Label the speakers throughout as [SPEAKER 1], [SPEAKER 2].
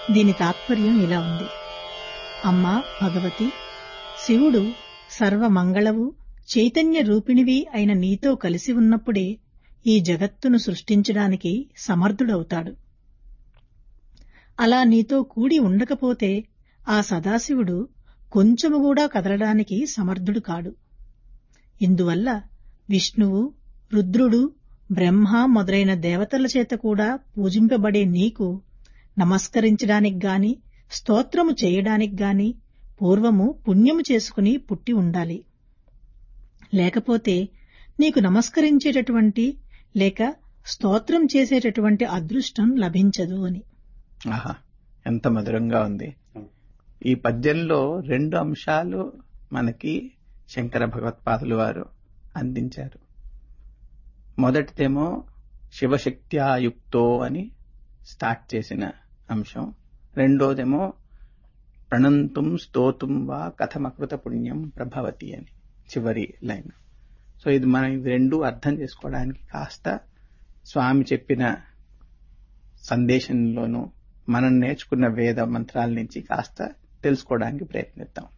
[SPEAKER 1] దీని తాత్పర్యం ఇలా ఉంది అమ్మా భగవతి శివుడు సర్వమంగళవు చైతన్య రూపిణివి అయిన నీతో కలిసి ఉన్నప్పుడే ఈ జగత్తును సృష్టించడానికి సమర్థుడవుతాడు అలా నీతో కూడి ఉండకపోతే ఆ సదాశివుడు కొంచెము కూడా కదలడానికి సమర్థుడు కాడు ఇందువల్ల విష్ణువు రుద్రుడు బ్రహ్మ మొదలైన దేవతల చేత కూడా పూజింపబడే నీకు నమస్కరించడానికి గాని స్తోత్రము చేయడానికి గాని పూర్వము పుణ్యము చేసుకుని పుట్టి ఉండాలి లేకపోతే నీకు నమస్కరించేటటువంటి లేక స్తోత్రం చేసేటటువంటి అదృష్టం లభించదు అని
[SPEAKER 2] ఆహా ఎంత మధురంగా ఉంది ఈ పద్యంలో రెండు అంశాలు మనకి శంకర భగవత్పాదులు వారు అందించారు మొదటిదేమో శివశక్త్యాయుక్తో అని స్టార్ట్ చేసిన అంశం రెండోదేమో ప్రణంతుం స్తోతుం వా కథమకృత పుణ్యం ప్రభవతి అని చివరి లైన్ సో ఇది మనం ఇవి రెండు అర్థం చేసుకోవడానికి కాస్త స్వామి చెప్పిన సందేశంలోనూ మనం నేర్చుకున్న వేద మంత్రాల నుంచి కాస్త తెలుసుకోవడానికి ప్రయత్నిద్దాం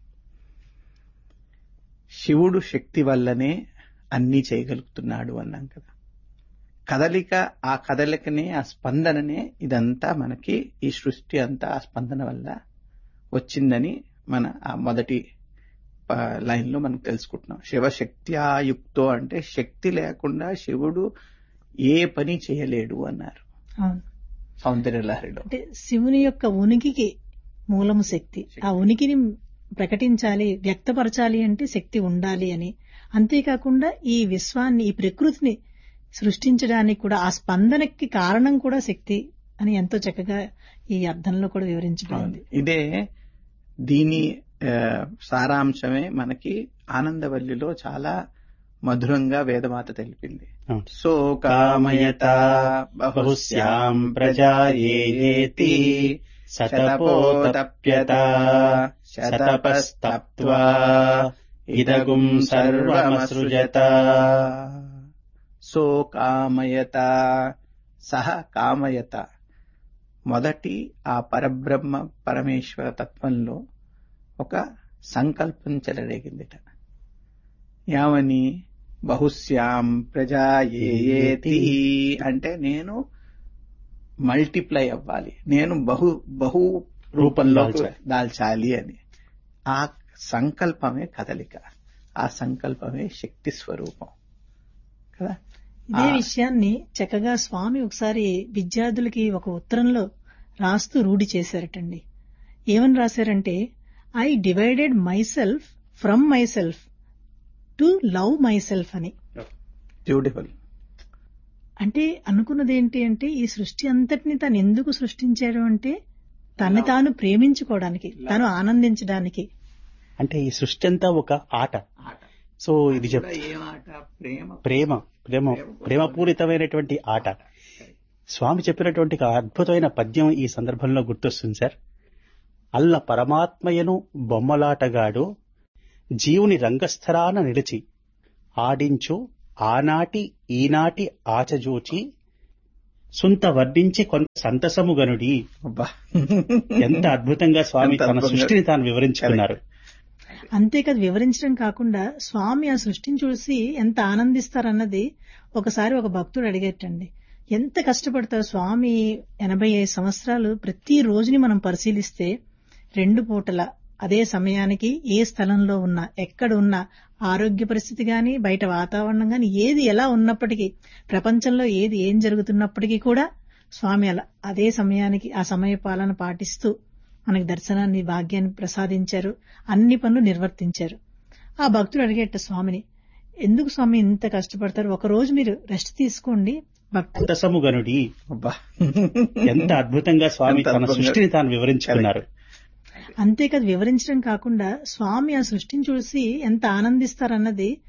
[SPEAKER 2] శివుడు శక్తి వల్లనే అన్నీ చేయగలుగుతున్నాడు అన్నాం కదా కదలిక ఆ కదలికనే ఆ స్పందననే ఇదంతా మనకి ఈ సృష్టి అంతా ఆ స్పందన వల్ల వచ్చిందని మన ఆ మొదటి లైన్ లో మనం తెలుసుకుంటున్నాం శివశక్త్యాయుక్తో అంటే శక్తి లేకుండా శివుడు ఏ పని చేయలేడు అన్నారు
[SPEAKER 1] అవును
[SPEAKER 2] సౌందర్యలహరిలో
[SPEAKER 1] అంటే శివుని యొక్క ఉనికికి మూలము శక్తి ఆ ఉనికిని ప్రకటించాలి వ్యక్తపరచాలి అంటే శక్తి ఉండాలి అని అంతేకాకుండా ఈ విశ్వాన్ని ఈ ప్రకృతిని సృష్టించడానికి కూడా ఆ స్పందనకి కారణం కూడా శక్తి అని ఎంతో చక్కగా ఈ అర్థంలో కూడా వివరించబడింది
[SPEAKER 2] ఇదే దీని సారాంశమే మనకి ఆనందవల్లిలో చాలా మధురంగా వేదమాత తెలిపింది సో కామయత బహుశ్యాం ప్రజాయేతి శతపోతప్యత శతపస్తప్త్వా ఇదగుం సర్వమసృజత సో కామయత సహ కామయత మొదటి ఆ పరబ్రహ్మ పరమేశ్వర తత్వంలో ఒక సంకల్పం చెలరేగిందిట యావని బహుశ్యాం ప్రజా ఏతి అంటే నేను మల్టిప్లై అవ్వాలి నేను బహు బహు రూపంలో దాల్చాలి అని ఆ సంకల్పమే కదలిక ఆ సంకల్పమే శక్తి స్వరూపం కదా
[SPEAKER 1] ఇదే విషయాన్ని చక్కగా స్వామి ఒకసారి విద్యార్థులకి ఒక ఉత్తరంలో రాస్తూ రూఢి చేశారటండి ఏమని రాశారంటే I divided myself from myself to love myself అని
[SPEAKER 2] బ్యూటిఫుల్
[SPEAKER 1] అంటే అనుకున్నది ఏంటి అంటే ఈ సృష్టి అంతటిని తను ఎందుకు సృష్టించాడు అంటే తన్ని తాను ప్రేమించుకోవడానికి తను ఆనందించడానికి
[SPEAKER 3] అంటే ఈ సృష్టి అంతా ఒక ఆట సో ఇది చెప్ ప్రేమ ప్రేమ ప్రేమపూరితమైనటువంటి ఆట స్వామి చెప్పినటువంటి అద్భుతమైన పద్యం ఈ సందర్భంలో గుర్తొస్తుంది సార్ అల్ల పరమాత్మయను బొమ్మలాటగాడు జీవుని రంగస్థరాన నిలిచి ఆడించు ఆనాటి ఈనాటి ఆచజూచి సుంత వర్ణించి కొంత సంతసము గనుడి ఎంత అద్భుతంగా స్వామి తన సృష్టిని తాను వివరించుకున్నారు
[SPEAKER 1] అంతేకాదు వివరించడం కాకుండా స్వామి ఆ సృష్టిని చూసి ఎంత ఆనందిస్తారన్నది ఒకసారి ఒక భక్తుడు అడిగేటండి ఎంత కష్టపడతారు స్వామి ఎనభై ఐదు సంవత్సరాలు ప్రతి రోజుని మనం పరిశీలిస్తే రెండు పూటల అదే సమయానికి ఏ స్థలంలో ఉన్నా ఎక్కడ ఉన్నా ఆరోగ్య పరిస్థితి గాని బయట వాతావరణం గాని ఏది ఎలా ఉన్నప్పటికీ ప్రపంచంలో ఏది ఏం జరుగుతున్నప్పటికీ కూడా స్వామి అలా అదే సమయానికి ఆ సమయ పాలన పాటిస్తూ మనకి దర్శనాన్ని భాగ్యాన్ని ప్రసాదించారు అన్ని పనులు నిర్వర్తించారు ఆ భక్తుడు అడిగేట స్వామిని ఎందుకు స్వామి ఇంత కష్టపడతారు ఒక రోజు మీరు రెస్ట్ తీసుకోండి
[SPEAKER 3] సంతసము గనుడి ఎంత అద్భుతంగా స్వామి తన సృష్టిని తాను వివరించుకున్నారు
[SPEAKER 1] అంతేకాదు వివరించడం కాకుండా స్వామి ఆ సృష్టిని చూసి ఎంత ఆనందిస్తారన్నది